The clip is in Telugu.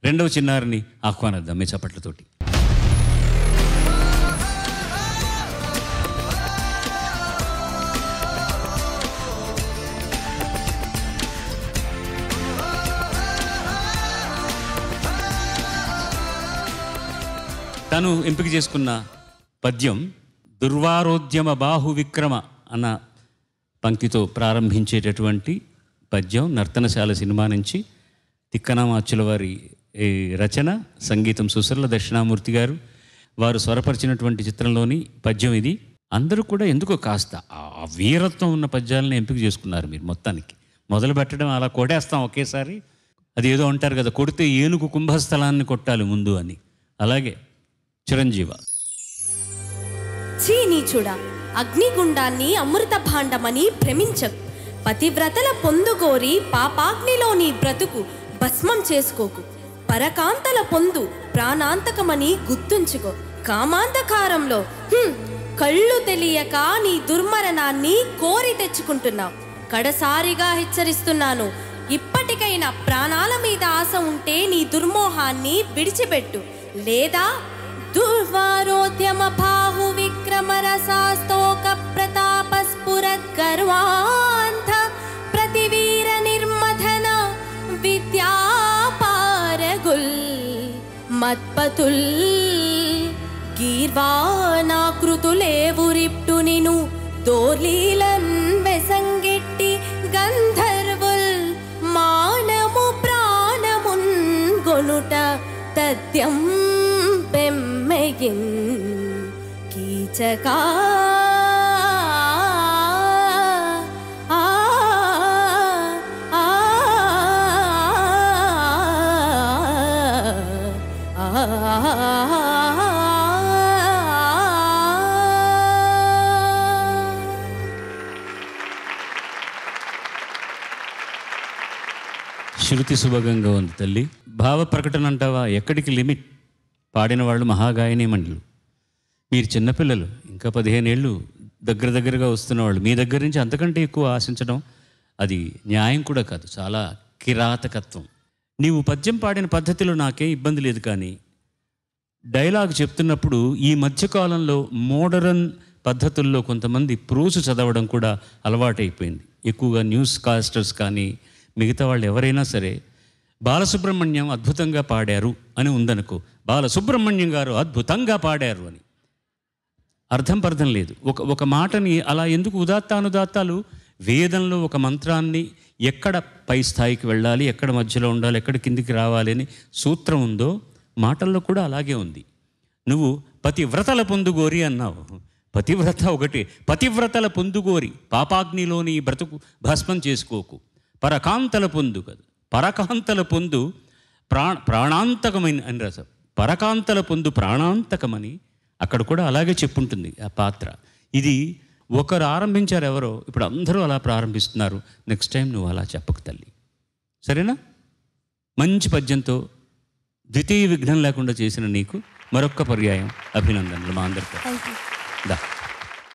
రెండవ చిన్నారిని ఆహ్వానిద్దాం మీ చప్పట్లతోటి తను ఎంపిక చేసుకున్న పద్యం దుర్వారోద్యమ బాహు విక్రమ అన్న పంక్తితో ప్రారంభించేటటువంటి పద్యం నర్తనశాల సినిమా నుంచి తిక్కనామాచుల వారి ఈ రచన సంగీతం సుసర్ల దక్షిణామూర్తి గారు వారు స్వరపరిచినటువంటి చిత్రంలోని పద్యం ఇది అందరూ కూడా ఎందుకో కాస్త ఆ వీరత్వం ఉన్న పద్యాలను ఎంపిక చేసుకున్నారు మీరు మొత్తానికి మొదలు పెట్టడం అలా కొడేస్తాం ఒకేసారి అది ఏదో అంటారు కదా కొడితే ఏనుగు కుంభస్థలాన్ని కొట్టాలి ముందు అని అలాగే చిరంజీవ ఛీ నీచుడా అగ్నిగుండాన్ని అమృత భాండమని భ్రమించకు పతివ్రతల పొందుగోరి పాపాగ్నిలో నీ బ్రతుకు భస్మం చేసుకోకు పరకాంతల పొందు ప్రాణాంతకమని గుర్తుంచుకో కామాంధకారంలో హ్మ్, కళ్ళు తెలియక నీ దుర్మరణాన్ని కోరి తెచ్చుకుంటున్నావు కడసారిగా హెచ్చరిస్తున్నాను ఇప్పటికైనా ప్రాణాల మీద ఆశ ఉంటే నీ దుర్మోహాన్ని విడిచిపెట్టు లేదా దుర్వారోద్యమ బాహు విక్రమ రసాస్తోక ప్రతాప స్ఫురత్ గర్వాంధ ప్రతివీర నిర్మథన విద్యాపారగుల్ మత్పతుల్ గీర్వానాకృతులేవురిప్టు నిను దోర్లీలన్ వెసంగెట్టి గంధర్వుల్ మానము ప్రాణమున్ గొనుట తద్యం పెమ్మెగిన్ కీచకా ఆ, ఆ, ఆ శృతి సుభగంగా ఉంది తల్లి భావ ప్రకటన అంటావా ఎక్కడికి లిమిట్ పాడిన వాళ్ళు మహాగాయని మండలు మీరు చిన్నపిల్లలు ఇంకా పదిహేనేళ్ళు దగ్గర దగ్గరగా వస్తున్న వాళ్ళు మీ దగ్గర నుంచి అంతకంటే ఎక్కువ ఆశించడం అది న్యాయం కూడా కాదు చాలా కిరాతకత్వం నీవు పద్యం పాడిన పద్ధతిలో నాకేం ఇబ్బంది లేదు కానీ డైలాగ్ చెప్తున్నప్పుడు ఈ మధ్యకాలంలో మోడరన్ పద్ధతుల్లో కొంతమంది ప్రోసు చదవడం కూడా అలవాటైపోయింది ఎక్కువగా న్యూస్ కాస్టర్స్ కానీ మిగతా వాళ్ళు ఎవరైనా సరే బాలసుబ్రహ్మణ్యం అద్భుతంగా పాడారు అని ఉందనుకో బాలసుబ్రహ్మణ్యం గారు అద్భుతంగా పాడారు అని అర్థం పర్థం లేదు ఒక ఒక మాటని అలా ఎందుకు ఉదాత్తానుదాత్తాలు వేదంలో ఒక మంత్రాన్ని ఎక్కడ పై స్థాయికి వెళ్ళాలి ఎక్కడ మధ్యలో ఉండాలి ఎక్కడ కిందికి రావాలి అని సూత్రం ఉందో మాటల్లో కూడా అలాగే ఉంది నువ్వు పతివ్రతల పొందుగోరి అన్నావు పతివ్రత ఒకటి పతివ్రతల పొందుగోరి పాపాగ్నిలోని ఈ బ్రతుకు భస్మం చేసుకోకు పరకాంతల పొందు కదా పరకాంతల పొందు ప్రా ప్రాణాంతకమైన అని రసం పరకాంతల పొందు ప్రాణాంతకమని అక్కడ కూడా అలాగే చెప్పుంటుంది ఆ పాత్ర ఇది ఒకరు ఆరంభించారు ఎవరో ఇప్పుడు అందరూ అలా ప్రారంభిస్తున్నారు నెక్స్ట్ టైం నువ్వు అలా చెప్పకు తల్లి సరేనా మంచి పద్యంతో ద్వితీయ విఘ్నం లేకుండా చేసిన నీకు మరొక్క పర్యాయం అభినందనలు మా అందరితో దా